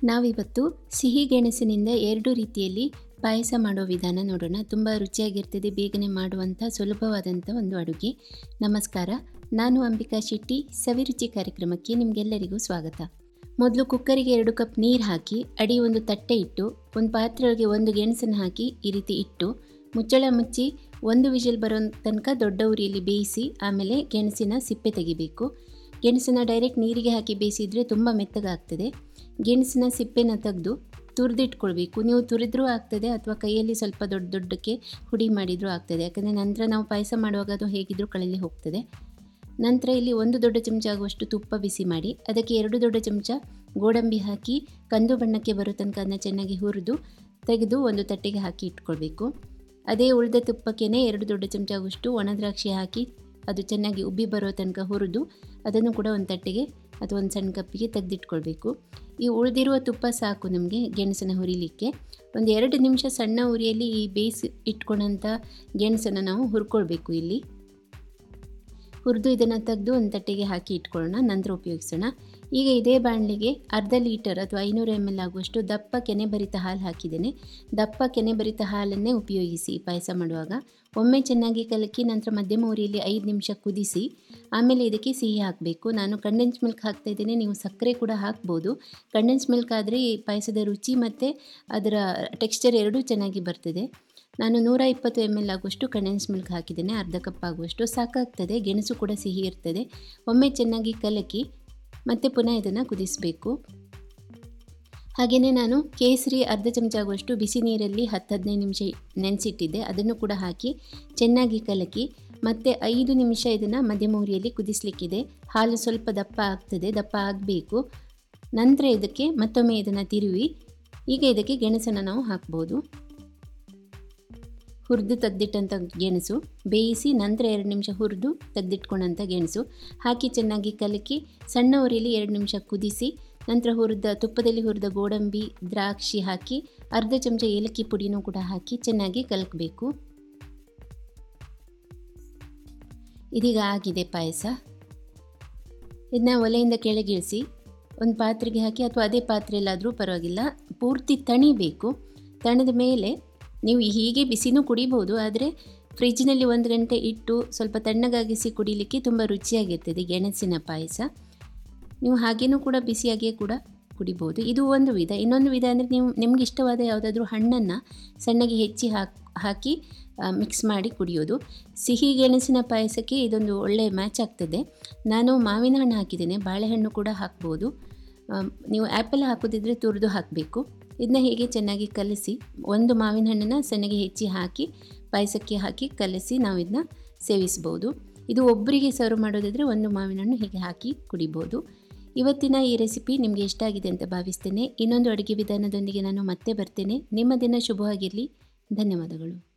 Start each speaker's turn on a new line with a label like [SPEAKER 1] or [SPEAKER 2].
[SPEAKER 1] ನಾವಿವತ್ತು ಸಿಹಿ ಗೆಣಸಿನಿಂದ ಎರಡು ರೀತಿಯಲ್ಲಿ ಪಾಯಸ ಮಾಡೋ ವಿಧಾನ ನೋಡೋಣ ತುಂಬ ರುಚಿಯಾಗಿರ್ತದೆ ಬೇಗನೆ ಮಾಡುವಂಥ ಸುಲಭವಾದಂಥ ಒಂದು ಅಡುಗೆ ನಮಸ್ಕಾರ ನಾನು ಅಂಬಿಕಾ ಶೆಟ್ಟಿ ಸವಿರುಚಿ ಕಾರ್ಯಕ್ರಮಕ್ಕೆ ನಿಮಗೆಲ್ಲರಿಗೂ ಸ್ವಾಗತ ಮೊದಲು ಕುಕ್ಕರಿಗೆ ಎರಡು ಕಪ್ ನೀರು ಹಾಕಿ ಅಡಿ ಒಂದು ತಟ್ಟೆ ಇಟ್ಟು ಒಂದು ಪಾತ್ರೆಯೊಳಗೆ ಒಂದು ಗೆಣಸನ್ನು ಹಾಕಿ ಈ ರೀತಿ ಇಟ್ಟು ಮುಚ್ಚಳ ಮುಚ್ಚಿ ಒಂದು ವಿಷಲ್ ಬರೋ ತನಕ ದೊಡ್ಡ ಉರಿಯಲ್ಲಿ ಬೇಯಿಸಿ ಆಮೇಲೆ ಗೆಣಸಿನ ಸಿಪ್ಪೆ ತೆಗಿಬೇಕು ಗೆಣಸನ್ನು ಡೈರೆಕ್ಟ್ ನೀರಿಗೆ ಹಾಕಿ ಬೇಯಿಸಿದರೆ ತುಂಬ ಮೆತ್ತಗಾಗ್ತದೆ ಗೆಣಸಿನ ಸಿಪ್ಪೆನ ತೆಗೆದು ತುರಿದಿಟ್ಕೊಳ್ಬೇಕು ನೀವು ತುರಿದ್ರೂ ಆಗ್ತದೆ ಅಥವಾ ಕೈಯಲ್ಲಿ ಸ್ವಲ್ಪ ದೊಡ್ಡ ದೊಡ್ಡಕ್ಕೆ ಹುಡಿ ಮಾಡಿದರೂ ಆಗ್ತದೆ ಯಾಕಂದರೆ ನಂತರ ನಾವು ಪಾಯಸ ಮಾಡುವಾಗ ಅದು ಹೇಗಿದ್ರೂ ಕಳಲಿ ಹೋಗ್ತದೆ ನಂತರ ಇಲ್ಲಿ ಒಂದು ದೊಡ್ಡ ಚಮಚ ಆಗುವಷ್ಟು ತುಪ್ಪ ಬಿಸಿ ಮಾಡಿ ಅದಕ್ಕೆ ಎರಡು ದೊಡ್ಡ ಚಮಚ ಗೋಡಂಬಿ ಹಾಕಿ ಕಂದು ಬಣ್ಣಕ್ಕೆ ಬರೋ ತನಕ ಅದನ್ನ ಚೆನ್ನಾಗಿ ಹುರಿದು ತೆಗೆದು ಒಂದು ತಟ್ಟೆಗೆ ಹಾಕಿ ಇಟ್ಕೊಳ್ಬೇಕು ಅದೇ ಉಳಿದ ತುಪ್ಪಕ್ಕೇ ಎರಡು ದೊಡ್ಡ ಚಮಚ ಆಗುವಷ್ಟು ಒಣ ದ್ರಾಕ್ಷಿ ಹಾಕಿ ಅದು ಚೆನ್ನಾಗಿ ಉಬ್ಬಿ ಬರೋ ತನಕ ಹುರಿದು ಅದನ್ನು ಕೂಡ ಒಂದು ತಟ್ಟೆಗೆ ಅಥವಾ ಒಂದು ಸಣ್ಣ ಕಪ್ಪಿಗೆ ತೆಗೆದಿಟ್ಕೊಳ್ಬೇಕು ಈ ಉಳಿದಿರುವ ತುಪ್ಪ ಸಾಕು ನಮಗೆ ಗೆಣಸನ್ನು ಹುರಿಲಿಕ್ಕೆ ಒಂದು ಎರಡು ನಿಮಿಷ ಸಣ್ಣ ಉರಿಯಲ್ಲಿ ಈ ಬೇಯಿಸಿ ಇಟ್ಕೊಂಡಂಥ ಗೆಣಸನ್ನು ನಾವು ಹುರ್ಕೊಳ್ಬೇಕು ಇಲ್ಲಿ ಹುರಿದು ಇದನ್ನು ತೆಗೆದು ಒಂದು ತಟ್ಟೆಗೆ ಹಾಕಿ ಇಟ್ಕೊಳ್ಳೋಣ ನಂತರ ಉಪಯೋಗಿಸೋಣ ಈಗ ಇದೇ ಬಾಣಲಿಗೆ ಅರ್ಧ ಲೀಟರ್ ಅಥವಾ ಐನೂರು ಎಮ್ ಎಲ್ ಆಗುವಷ್ಟು ದಪ್ಪ ಕೆನೆ ಭರಿತ ಹಾಲು ಹಾಕಿದ್ದೇನೆ ದಪ್ಪ ಕೆನೆ ಭರಿತ ಹಾಲನ್ನೇ ಉಪಯೋಗಿಸಿ ಪಾಯಸ ಮಾಡುವಾಗ ಒಮ್ಮೆ ಚೆನ್ನಾಗಿ ಕಲಕಿ ನಂತರ ಮಧ್ಯಮ ಉರಿಯಲ್ಲಿ ಐದು ನಿಮಿಷ ಕುದಿಸಿ ಆಮೇಲೆ ಇದಕ್ಕೆ ಸಿಹಿ ಹಾಕಬೇಕು ನಾನು ಕಂಡೆನ್ಸ್ ಮಿಲ್ಕ್ ಹಾಕ್ತಾ ಇದ್ದೇನೆ ನೀವು ಸಕ್ಕರೆ ಕೂಡ ಹಾಕ್ಬೋದು ಕಂಡೆನ್ಸ್ ಮಿಲ್ಕ್ ಆದರೆ ಈ ಪಾಯಸದ ರುಚಿ ಮತ್ತು ಅದರ ಟೆಕ್ಸ್ಚರ್ ಎರಡೂ ಚೆನ್ನಾಗಿ ಬರ್ತದೆ ನಾನು ನೂರ ಇಪ್ಪತ್ತು ಎಮ್ ಎಲ್ ಆಗುವಷ್ಟು ಕಂಡೆನ್ಸ್ ಮಿಲ್ಕ್ ಹಾಕಿದ್ದೇನೆ ಅರ್ಧ ಕಪ್ ಆಗುವಷ್ಟು ಸಾಕಾಗ್ತದೆ ಗೆಣಸು ಕೂಡ ಸಿಹಿ ಇರ್ತದೆ ಒಮ್ಮೆ ಚೆನ್ನಾಗಿ ಕಲಕಿ ಮತ್ತೆ ಪುನಃ ಇದನ್ನು ಕುದಿಸಬೇಕು ಹಾಗೆಯೇ ನಾನು ಕೇಸರಿ ಅರ್ಧ ಚಮಚ ಆಗುವಷ್ಟು ಬಿಸಿ ನೀರಲ್ಲಿ ಹತ್ತು ಹದಿನೈದು ನಿಮಿಷ ನೆನೆಸಿಟ್ಟಿದ್ದೆ ಅದನ್ನು ಕೂಡ ಹಾಕಿ ಚೆನ್ನಾಗಿ ಕಲಕಿ ಮತ್ತು ಐದು ನಿಮಿಷ ಇದನ್ನು ಮಧ್ಯಮ ಉರಿಯಲ್ಲಿ ಕುದಿಸಲಿಕ್ಕಿದೆ ಹಾಲು ಸ್ವಲ್ಪ ದಪ್ಪ ಆಗ್ತದೆ ದಪ್ಪ ಆಗಬೇಕು ನಂತರ ಇದಕ್ಕೆ ಮತ್ತೊಮ್ಮೆ ಇದನ್ನು ತಿರುವಿ ಈಗ ಇದಕ್ಕೆ ಗೆಣಸನ್ನು ನಾವು ಹಾಕ್ಬೋದು ಹುರಿದು ತೆಗ್ದಿಟ್ಟಂಥ ಗೆಣಸು ಬೇಯಿಸಿ ನಂತರ ಎರಡು ನಿಮಿಷ ಹುರಿದು ತೆಗ್ದಿಟ್ಕೊಂಡಂಥ ಗೆಣಸು ಹಾಕಿ ಚೆನ್ನಾಗಿ ಕಲಕಿ ಸಣ್ಣ ಉರಿಯಲ್ಲಿ ಎರಡು ನಿಮಿಷ ಕುದಿಸಿ ನಂತರ ಹುರಿದ ತುಪ್ಪದಲ್ಲಿ ಹುರಿದ ಗೋಡಂಬಿ ದ್ರಾಕ್ಷಿ ಹಾಕಿ ಅರ್ಧ ಚಮಚ ಏಲಕ್ಕಿ ಪುಡಿನೂ ಕೂಡ ಹಾಕಿ ಚೆನ್ನಾಗಿ ಕಲಕಬೇಕು ಇದೀಗ ಆಗಿದೆ ಪಾಯಸ ಇದನ್ನ ಒಲೆಯಿಂದ ಕೆಳಗಿಳಿಸಿ ಒಂದು ಪಾತ್ರೆಗೆ ಹಾಕಿ ಅಥವಾ ಅದೇ ಪಾತ್ರೆಯಲ್ಲಾದರೂ ಪರವಾಗಿಲ್ಲ ಪೂರ್ತಿ ತಣಿಬೇಕು ತಣದ ಮೇಲೆ ನೀವು ಹೀಗೆ ಬಿಸಿನೂ ಕುಡಿಬೋದು ಆದರೆ ಫ್ರಿಜ್ನಲ್ಲಿ ಒಂದು ಗಂಟೆ ಇಟ್ಟು ಸ್ವಲ್ಪ ತಣ್ಣಗಾಗಿಸಿ ಕುಡಿಲಿಕ್ಕೆ ತುಂಬ ರುಚಿಯಾಗಿರ್ತದೆ ಗೆಣಸಿನ ಪಾಯಸ ನೀವು ಹಾಗೇನೂ ಕೂಡ ಬಿಸಿಯಾಗಿಯೇ ಕೂಡ ಕುಡಿಬೋದು ಇದು ಒಂದು ವಿಧ ಇನ್ನೊಂದು ವಿಧ ಅಂದರೆ ನೀವು ನಿಮ್ಗೆ ಇಷ್ಟವಾದ ಯಾವುದಾದ್ರೂ ಹಣ್ಣನ್ನು ಸಣ್ಣಗೆ ಹೆಚ್ಚಿ ಹಾಕಿ ಹಾಕಿ ಮಿಕ್ಸ್ ಮಾಡಿ ಕುಡಿಯೋದು ಸಿಹಿ ಗೆಣಸಿನ ಪಾಯಸಕ್ಕೆ ಇದೊಂದು ಒಳ್ಳೆಯ ಮ್ಯಾಚ್ ಆಗ್ತದೆ ನಾನು ಮಾವಿನ ಹಣ್ಣು ಹಾಕಿದ್ದೇನೆ ಬಾಳೆಹಣ್ಣು ಕೂಡ ಹಾಕ್ಬೋದು ನೀವು ಆ್ಯಪಲ್ ಹಾಕೋದಿದ್ರೆ ತುರಿದು ಹಾಕಬೇಕು ಇದನ್ನ ಹೀಗೆ ಚೆನ್ನಾಗಿ ಕಲಸಿ ಒಂದು ಮಾವಿನ ಹಣ್ಣನ್ನು ಸಣ್ಣಗೆ ಹೆಚ್ಚಿ ಹಾಕಿ ಪಾಯಸಕ್ಕೆ ಹಾಕಿ ಕಲಸಿ ನಾವು ಇದನ್ನ ಸೇವಿಸ್ಬೋದು ಇದು ಒಬ್ಬರಿಗೆ ಸರ್ವ್ ಮಾಡೋದಾದರೆ ಒಂದು ಮಾವಿನ ಹಣ್ಣು ಹೀಗೆ ಹಾಕಿ ಕುಡಿಬೋದು ಇವತ್ತಿನ ಈ ರೆಸಿಪಿ ನಿಮಗೆ ಇಷ್ಟ ಆಗಿದೆ ಅಂತ ಭಾವಿಸ್ತೇನೆ ಇನ್ನೊಂದು ಅಡುಗೆ ವಿಧಾನದೊಂದಿಗೆ ನಾನು ಮತ್ತೆ ಬರ್ತೇನೆ ನಿಮ್ಮ ದಿನ ಶುಭವಾಗಿರಲಿ ಧನ್ಯವಾದಗಳು